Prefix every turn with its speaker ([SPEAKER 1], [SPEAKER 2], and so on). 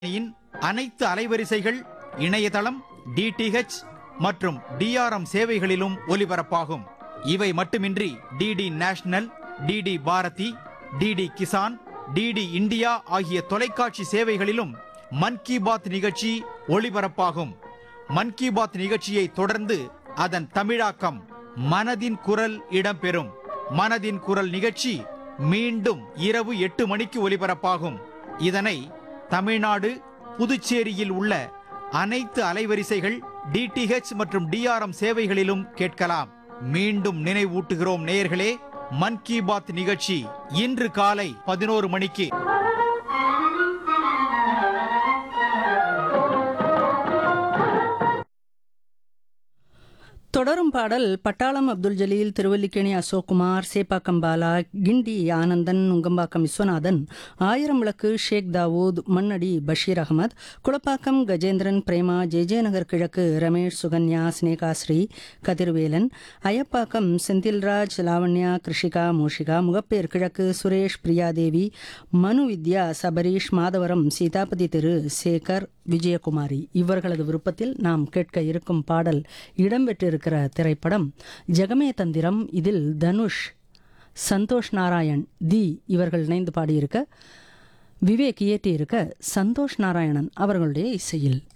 [SPEAKER 1] யின் அனைத்து அலைவரிசைகள் இணையதளம் டிடிஹெச் மற்றும் டிஆர்எம் சேவைகளிலும் ஒலிபரப்பாகும் இவை மட்டுமின்றி DD national DD Bharati DD Kisan DD India ஆகிய தொலைக்காட்சி சேவைகளிலும் மன் கி பாத் நிகழ்ச்சி ஒளிபரப்பாகும் மன் கி பாத் நிகழ்ச்சியை தொடர்ந்து அதன் தமிழாக்கம் மனதின் குரல் இடம்பெறும் மனதின் குரல் நிகழ்ச்சி மீண்டும் இரவு எட்டு மணிக்கு ஒலிபரப்பாகும் இதனை தமிழ்நாடு புதுச்சேரியில் உள்ள அனைத்து அலைவரிசைகள் டிடிஹெச் மற்றும் டிஆர்எம் சேவைகளிலும் கேட்கலாம் மீண்டும் நினைவூட்டுகிறோம் நேயர்களே மன் கி பாத் நிகழ்ச்சி இன்று காலை பதினோரு மணிக்கு
[SPEAKER 2] தொடரும் பாடல் பட்டாளம் அப்துல் ஜலீல் திருவல்லிக்கேணி அசோக்குமார் சேப்பாக்கம் பாலா கிண்டி ஆனந்தன் நுங்கம்பாக்கம் விஸ்வநாதன் ஆயிரம் விளக்கு ஷேக் தாவூத் மண்ணடி பஷீர் அகமது குளப்பாக்கம் கஜேந்திரன் பிரேமா ஜெஜேநகர் கிழக்கு ரமேஷ் சுகன்யா ஸ்னேகாஸ்ரீ கதிர்வேலன் அயப்பாக்கம் செந்தில்ராஜ் லாவண்யா கிருஷிகா மூஷிகா முகப்பேர் கிழக்கு சுரேஷ் பிரியாதேவி மனு வித்யா சபரீஷ் மாதவரம் சீதாபதி திரு சேகர் விஜயகுமாரி இவர்களது விருப்பத்தில் நாம் கேட்க இருக்கும் பாடல் இடம்பெற்றிருக்கிற திரைப்படம் ஜெகமே தந்திரம் இதில் தனுஷ் சந்தோஷ் நாராயண் தி இவர்கள் இணைந்து பாடியிருக்க விவேக் இயற்றியிருக்க சந்தோஷ் நாராயணன் அவர்களுடைய இசையில்